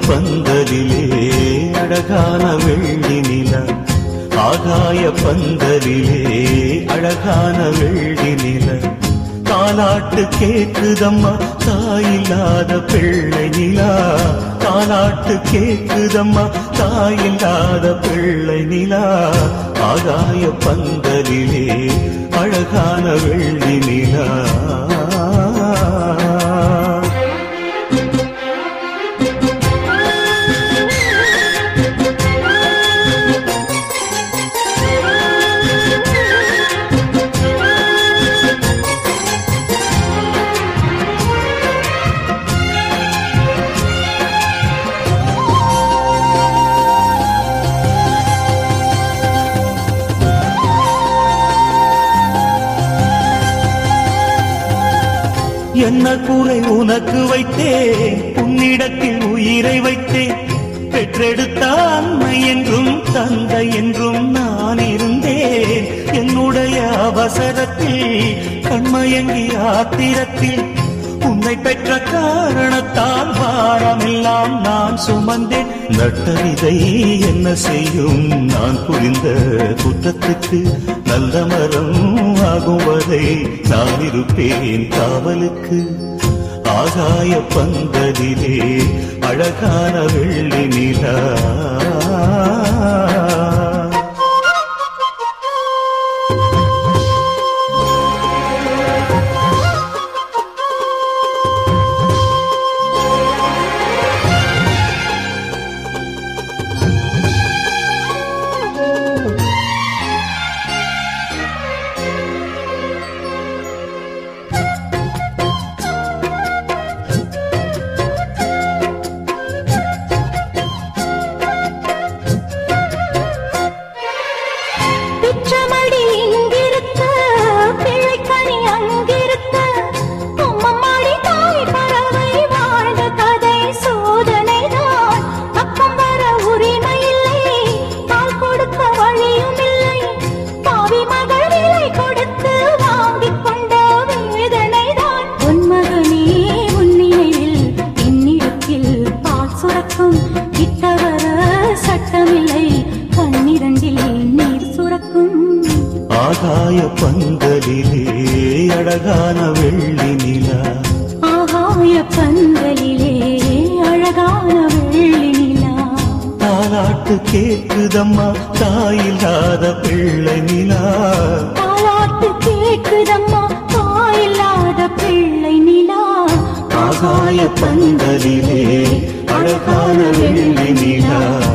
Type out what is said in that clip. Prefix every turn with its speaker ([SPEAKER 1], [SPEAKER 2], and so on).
[SPEAKER 1] பந்தலிலே அழகான வெள்ளி நிலா ஆகாய பந்தலிலே அழகான வெள்ளி நிலா தாலாட்டு கேக்குதம்மா தாயில்லாத பிள்ளை நிலா தாலாட்டு கேக்குதம்மா தாயில்லாத பிள்ளை நிலா ஆகாய பந்தலிலே அழகான வெள்ளி நிலா என்ன குறை உனக்கு வைத்தேன் உன்னிடத்தில் உயிரை வைத்தேன் பெற்றெடுத்த அன்னை என்றும் தந்தை என்றும் நான் இருந்தேன் என்னுடைய அவசரத்தில் கண்மயங்கி ஆத்திரத்தில் உன்னை பெற்ற காரணத்தால் வாரமெல்லாம் நான் சுமந்தேன் நட்ட விதை என்ன செய்யும் நான் புரிந்த குற்றத்துக்கு நல்ல மரம் ஆகும் வரை நான் இருப்பேன் காவலுக்கு ஆகாய பந்தலிலே அழகான வெள்ளி நிலா
[SPEAKER 2] பிச்சமடி இங்கிருக்க பிள்ளைக்கனி அங்கிருக்க அம்மம்மாடி தாய் பறவை வாழ்ந்த கதை சோதனைதான் பக்கம் வர உரிமை இல்லை பால் கொடுக்க வழியும் இல்லை பாவி மகள் விலை கொடுத்து வாங்கிக் கொண்ட வேதனைதான் உன் மகனே உன் நினைவில் என்னிடத்தில் பால் சுரக்கும் கிட்ட வர சட்டமில்லை கண்ணிரண்டில் நீர் சுரக்கும்
[SPEAKER 1] ஆகாய பந்தலிலே அழகான வெள்ளி நிலா
[SPEAKER 2] ஆகாய பந்தலிலே அழகான வெள்ளி நிலா
[SPEAKER 1] தாலாட்டு கேக்குதம்மா தாயில்லாத பிள்ளை நிலா
[SPEAKER 2] தாலாட்டு கேக்குதம்மா தாயில்லாத பிள்ளை நிலா
[SPEAKER 1] ஆகாய பந்தலிலே அழகான வெள்ளி நிலா